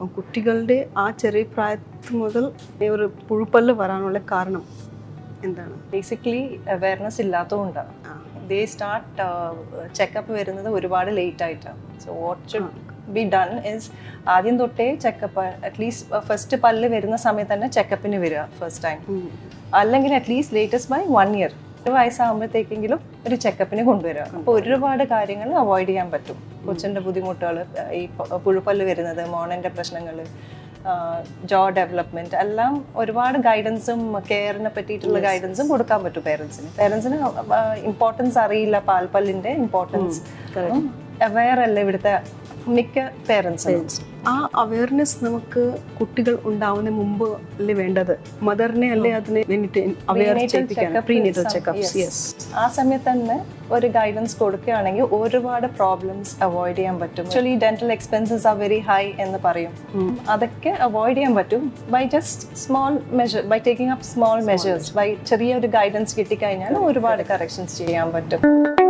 അപ്പം കുട്ടികളുടെ ആ ചെറിയ പ്രായത്തിൽ മുതൽ ഈ ഒരു പുഴുപ്പല്ല് വരാനുള്ള കാരണം എന്താണ് ബേസിക്കലി അവയർനെസ് ഇല്ലാത്തതുകൊണ്ടാണ് ആ. ദേ സ്റ്റാർട്ട് ചെക്കപ്പ് വരുന്നത് ഒരുപാട് ലേറ്റ് ആയിട്ടാണ് so what should be done is ആദ്യം തൊട്ടേ ചെക്കപ്പ് അറ്റ്ലീസ്റ്റ് ഫസ്റ്റ് പല്ല് വരുന്ന സമയത്ത് തന്നെ ചെക്കപ്പിന് വരിക ഫസ്റ്റ് ടൈം ഉം. അല്ലെങ്കിൽ at least latest by one year ഒരു വയസ്സാകുമ്പോഴത്തേക്കെങ്കിലും ഒരു ചെക്കപ്പിന് കൊണ്ടുവരിക അപ്പോൾ ഒരുപാട് കാര്യങ്ങൾ അവോയ്ഡ് ചെയ്യാൻ പറ്റും കൊച്ചിൻ്റെ ബുദ്ധിമുട്ടുകൾ ഈ പ- പുഴുപ്പല്ല് വരുന്നത് മോണൻ്റെ പ്രശ്നങ്ങൾ ജോ ഡെവലപ്മെന്റ് എല്ലാം ഒരുപാട് ഗൈഡൻസും കെയറിനെ പറ്റിയിട്ടുള്ള ഗൈഡൻസും കൊടുക്കാൻ പറ്റും പേരൻസിന് പേരൻസിന് ഇമ്പോർട്ടൻസ് അറിയില്ല പാൽപ്പല്ലിന്റെ ഇമ്പോർട്ടൻസ് അവയർ അല്ല ഇവിടുത്തെ മിക്ക പേരൻസും ആ അവയർനെസ് നമുക്ക് കുട്ടികൾ ഉണ്ടാവുന്ന മുമ്പ് അല്ലേ വേണ്ടത് മദറിനെ അല്ലേ അതിനെ വേണ്ടിട്ട് അവയർ ചെയ്യിപ്പിക്കാൻ പ്രീനേറ്റൽ ചെക്കപ്സ് യെസ് ആ സമയത്ത് തന്നെ ഒരു ഗൈഡൻസ് കൊടുക്കുകയാണെങ്കിൽ ഒരുപാട് പ്രോബ്ലംസ് അവോയ്ഡ് ചെയ്യാൻ പറ്റും actually dental expenses are very high എന്ന് പറയും അതൊക്കെ അവോയ്ഡ് ചെയ്യാൻ പറ്റും by just small measure by taking up small measures by ചെറിയൊരു ഗൈഡൻസ് കിട്ടിക്കഴിഞ്ഞാൽ ഒരുപാട് കറക്ഷൻസ് ചെയ്യാൻ പറ്റും